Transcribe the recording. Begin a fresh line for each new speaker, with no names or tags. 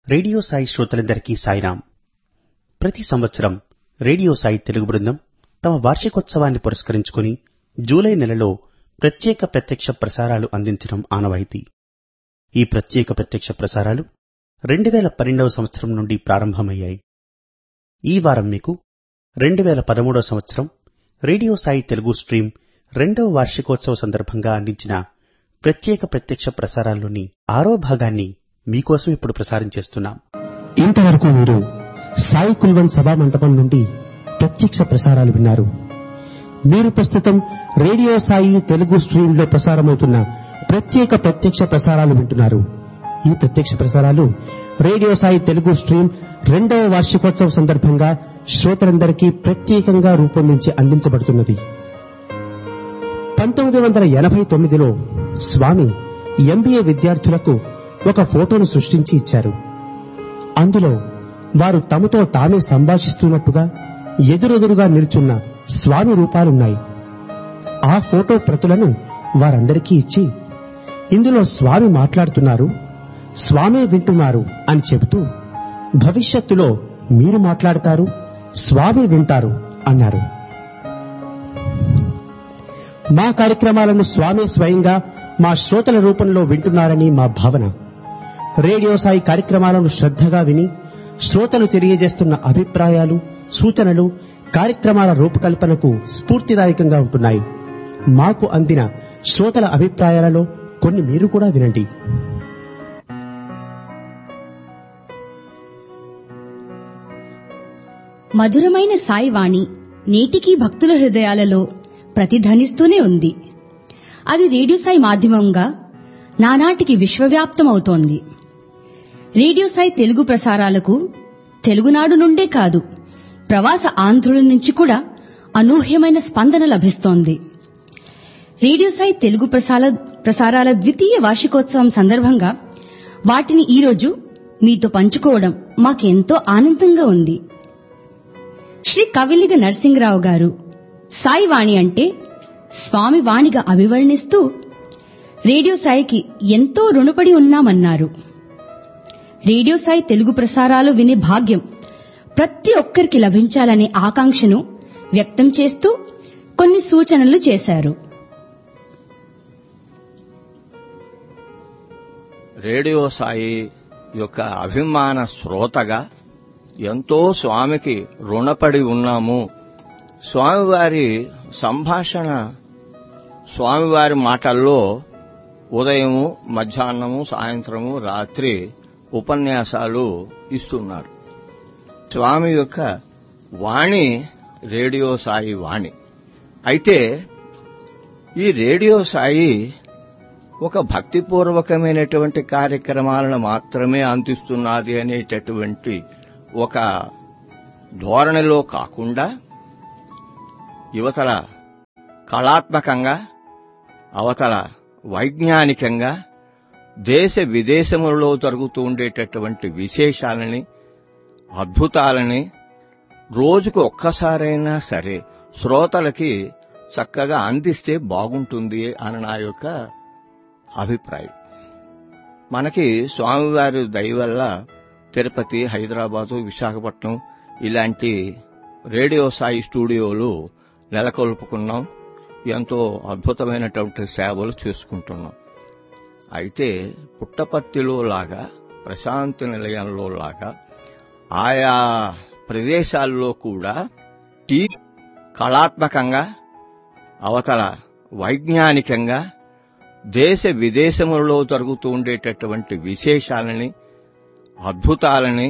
radio Sai శ్రోతలందరికీ సాయిరాం ప్రతి సంవత్సరం రేడియో సాయి తెలుగు బృందం తమ వార్షికోత్సవాన్ని పురస్కరించుకుని జూలై నెలలో ప్రత్యేక ప్రత్యక్ష ప్రసారాలు అందించడం ఆనవాయితీ ఈ ప్రత్యేక ప్రత్యక్ష ప్రసారాలు రెండు వేల పన్నెండవ సంవత్సరం నుండి ప్రారంభమయ్యాయి ఈ వారం మీకు రెండు వేల పదమూడవ సంవత్సరం రేడియో సాయి తెలుగు స్ట్రీమ్ రెండవ వార్షికోత్సవ సందర్భంగా అందించిన ప్రత్యేక ప్రత్యక్ష ప్రసారాల్లోని ఆరో భాగాన్ని మీకోసం ఇప్పుడు ప్రసారం చేస్తున్నాం
ఇంతవరకు మీరు సాయి కుల్వన్ సభా మంటపం నుండి ప్రత్యక్ష ప్రసారాలు విన్నారు మీరు ప్రస్తుతం రేడియో సాయి తెలుగు స్ట్రీమ్ లో ప్రసారమవుతున్న ప్రత్యేక ప్రత్యక్ష ప్రసారాలు వింటున్నారు ఈ ప్రత్యక్ష ప్రసారాలు రేడియో సాయి తెలుగు స్ట్రీమ్ రెండవ వార్షికోత్సవ సందర్భంగా శ్రోతలందరికీ ప్రత్యేకంగా రూపొందించి అందించబడుతున్నది పంతొమ్మిది వందల ఎనభై తొమ్మిదిలో స్వామి ఎంబీఏ విద్యార్థులకు ఒక ఫోటోను సృష్టించి ఇచ్చారు అందులో వారు తమతో తామే సంభాషిస్తున్నట్టుగా ఎదురెదురుగా నిల్చున్న స్వామి రూపాలున్నాయి ఆ ఫోటో ప్రతులను వారందరికీ ఇచ్చి ఇందులో స్వామి మాట్లాడుతున్నారు స్వామి వింటున్నారు అని చెబుతూ భవిష్యత్తులో మీరు మాట్లాడతారు స్వామి వింటారు అన్నారు మా కార్యక్రమాలను స్వామి స్వయంగా మా శ్రోతల రూపంలో వింటున్నారని మా భావన రేడియో సాయి కార్యక్రమాలను శ్రద్ధగా విని శ్రోతలు తెలియజేస్తున్న అభిప్రాయాలు సూచనలు కార్యక్రమాల రూపకల్పనకు స్ఫూర్తిదాయకంగా ఉంటున్నాయి మాకు అందిన శ్రోతల అభిప్రాయాలలో కొన్ని మీరు కూడా వినండి
మధురమైన సాయివాణి నేటికీ భక్తుల హృదయాలలో ప్రతిధ్వనిస్తూనే ఉంది అది రేడియో సాయి మాధ్యమంగా నానాటికి విశ్వవ్యాప్తమవుతోంది రేడియో సాయి తెలుగు ప్రసారాలకు తెలుగునాడు నుండే కాదు ప్రవాస ఆంధ్రుల నుంచి కూడా అనూహ్యమైన స్పందన లభిస్తోంది రేడియో సాయి తెలుగు ప్రసార ప్రసారాల ద్వితీయ వార్షికోత్సవం సందర్భంగా వాటిని ఈరోజు మీతో పంచుకోవడం మాకెంతో ఆనందంగా ఉంది శ్రీ కవిలిగ నరసింగరావు గారు సాయివాణి అంటే స్వామి వాణిగా అభివర్ణిస్తూ రేడియో సాయికి ఎంతో రుణపడి ఉన్నామన్నారు రేడియో సాయి తెలుగు ప్రసారాలు వినే భాగ్యం ప్రతి ఒక్కరికి లభించాలనే ఆకాంక్షను వ్యక్తం చేస్తూ కొన్ని సూచనలు చేశారు
రేడియో సాయి యొక్క అభిమాన శ్రోతగా ఎంతో స్వామికి రుణపడి ఉన్నాము స్వామివారి సంభాషణ స్వామివారి మాటల్లో ఉదయము మధ్యాహ్నము సాయంత్రము రాత్రి ఉపన్యాసాలు ఇస్తున్నారు స్వామి యొక్క వాణి రేడియో సాయి వాణి అయితే ఈ రేడియో సాయి ఒక భక్తిపూర్వకమైనటువంటి కార్యక్రమాలను మాత్రమే అందిస్తున్నది అనేటటువంటి ఒక ధోరణిలో కాకుండా యువతల కళాత్మకంగా అవతల వైజ్ఞానికంగా దేశ విదేశములలో జరుగుతూ ఉండేటటువంటి విశేషాలని అద్భుతాలని రోజుకు ఒక్కసారైనా సరే శ్రోతలకి చక్కగా అందిస్తే బాగుంటుంది అని నా యొక్క అభిప్రాయం మనకి స్వామివారి దయ వల్ల తిరుపతి హైదరాబాదు విశాఖపట్నం ఇలాంటి రేడియో సాయి స్టూడియోలు నెలకొల్పుకున్నాం ఎంతో అద్భుతమైనటువంటి సేవలు చేసుకుంటున్నాం అయితే పుట్టపర్తిలో లాగా ప్రశాంతి నిలయంలో లాగా ఆయా ప్రదేశాల్లో కూడా టీ కళాత్మకంగా అవతల వైజ్ఞానికంగా దేశ విదేశములలో జరుగుతూ ఉండేటటువంటి విశేషాలని అద్భుతాలని